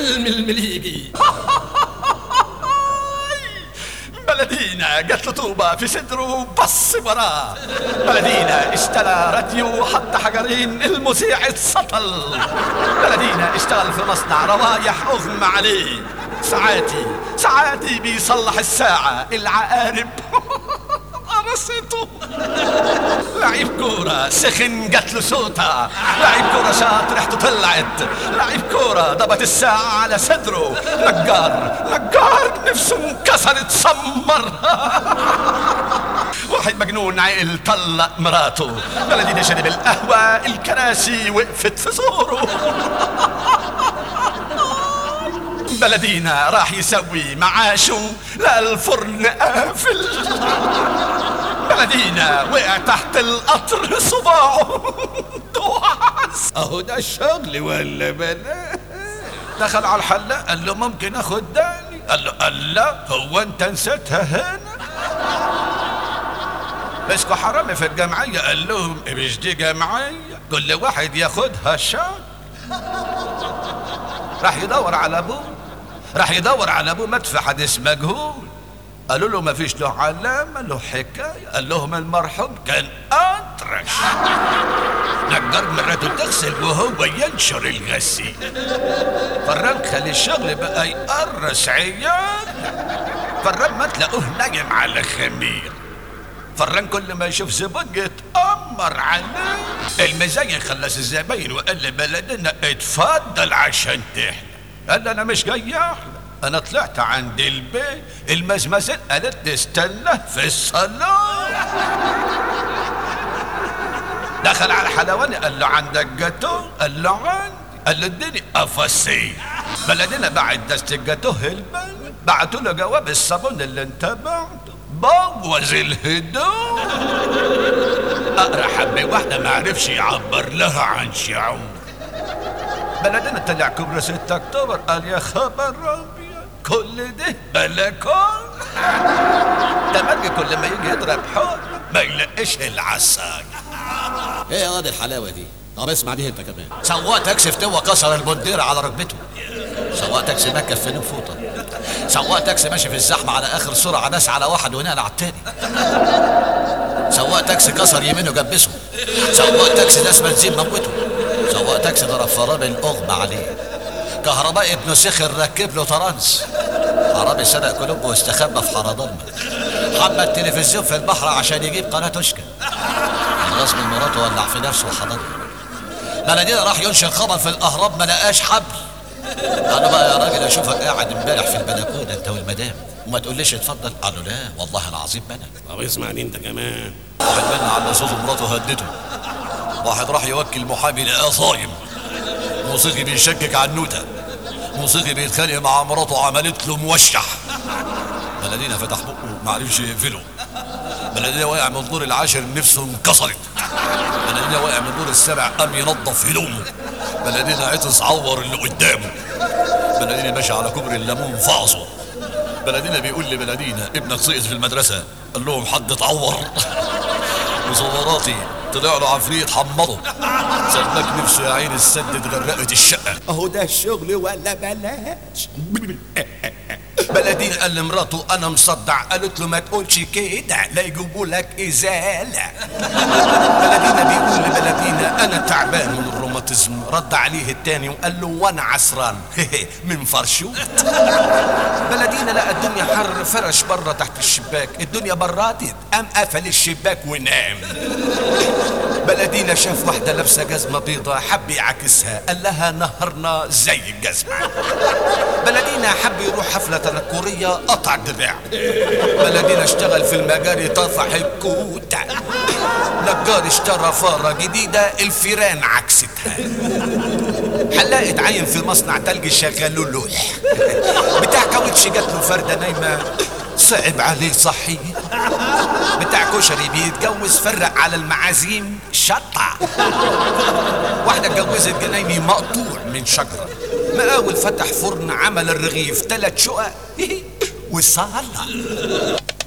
الفيلم المليجي بلدينا قالت له طوبة في صدره بص وراه بلدينا اشترى راديو حط حجرين المذيع اتسطل بلدينا اشتغل في مصنع روايح اغمى عليه ساعاتي ساعاتي بيصلح الساعة العقارب قرصته لعيب كورة سخن جات له صوتها لعيب كورة شاط ريحته طلعت لعيب كورة ضبط الساعة على صدره نجار نجار نفسه انكسرت سمر واحد مجنون عقل طلق مراته بلدينا شرب القهوة الكراسي وقفت في زوره بلدينا راح يسوي معاشه لقى الفرن قافل بلدينا وقع تحت القطر صباعه دعس اهو ده الشغل ولا بلا دخل على الحلاق قال له ممكن اخد داني قال له قال لا هو انت نسيتها هنا مسكوا حرامي في الجمعية قال لهم مش دي جمعية كل واحد ياخدها شهر راح يدور على ابوه راح يدور على ابوه مات في حديث مجهول قالوا له ما فيش له علامة له حكاية قال لهم المرحوم كان أطرش نجار مراته تغسل وهو ينشر الغسيل فران خلي الشغل بقى يقرص عيال فران ما تلاقوه نايم على خمير فران كل ما يشوف زبون يتأمر عليه المزين خلص الزباين وقال لبلدنا اتفضل عشان تحلى قال انا مش جاي احلى انا طلعت عند البيت المزمزين قالت لي استنى في الصالون دخل على الحلواني قال له عندك جاتو قال له عندي قال له اديني قفصين بلدنا بعت دست الجاتوه البلد بعتوا له جواب الصابون اللي انت بعته بوظ الهدوم اقرا حبه واحده ما عرفش يعبر لها عن شعور بلدنا طلع كوبري 6 اكتوبر قال يا خبر ابيض كل ده بلكون تمرجي كل ما يجي يضرب حق ما يلاقيش العصاية ايه يا واد الحلاوه دي طب اسمع دي انت كمان سواق تاكسي فتوى كسر البنديرة على ركبته سواق تاكسي ما كفنه فوطة سواق تاكسي ماشي في الزحمة على آخر سرعة ناس على واحد ونقل على التاني سواق تاكسي كسر يمينه جبسه سواق تاكسي داس بنزين موته سواق تاكسي ضرب فرامل اغمى عليه كهرباء ابنه سخر ركب له ترانس حرامي سرق كولومبو واستخبى في حاره ضلمه حمى التلفزيون في البحر عشان يجيب قناه تشكى غصب مراته ولع في نفسه وحضنه بلدينا راح ينشر خبر في الاهرام ما لقاش حبل قال له بقى يا راجل اشوفك قاعد امبارح في البلكونه انت والمدام وما تقوليش اتفضل قال له لا والله العظيم ما انا طب اسمع دي انت كمان واحد منا على صوت مراته هدته واحد راح يوكل محامي لقاه صايم موسيقي بيشكك على النوتة موسيقي بيتخانق مع مراته عملت له موشح بلدينا فتح بقه ما عرفش يقفله بلدينا واقع من الدور العاشر نفسه انكسرت بلدينا واقع من الدور السابع قام ينظف هدومه بلدينا عطس عور اللي قدامه بلدينا ماشي على كوبري الليمون فعصه بلدينا بيقول لبلدينا ابنك سقط في المدرسة قال لهم حد اتعور وصوراتي طلع له عفريت حمضه سلك نفسه يا عين السد غرقت الشقة اهو ده الشغل ولا بلاش بلدين قال لمراته انا مصدع قالت له ما تقولش كده لا يجيبوا لك ازاله بلدينا بيقول لبلدينا انا تعبان من الروماتيزم رد عليه التاني وقال له وانا عسران من فرشوت بلدينا لقى الدنيا حر فرش بره تحت الشباك الدنيا براتت قام قفل الشباك ونام بلدينا شاف واحدة لابسة جزمة بيضة حب يعاكسها قال لها نهرنا زي الجزمة بلدينا حب يروح حفلة تنكرية قطع الدراع بلدينا اشتغل في المجاري طفح الكوت نجار اشترى فارة جديدة الفيران عكستها حلاقة عين في مصنع تلج شغلوا لوح بتاع كاوتش جات له فردة نايمة صعب عليه صحيح بتاع كشري بيتجوز فرق على المعازيم شطع واحدة اتجوزت جنايني مقطوع من شجرة مقاول فتح فرن عمل الرغيف تلات شقق وصالة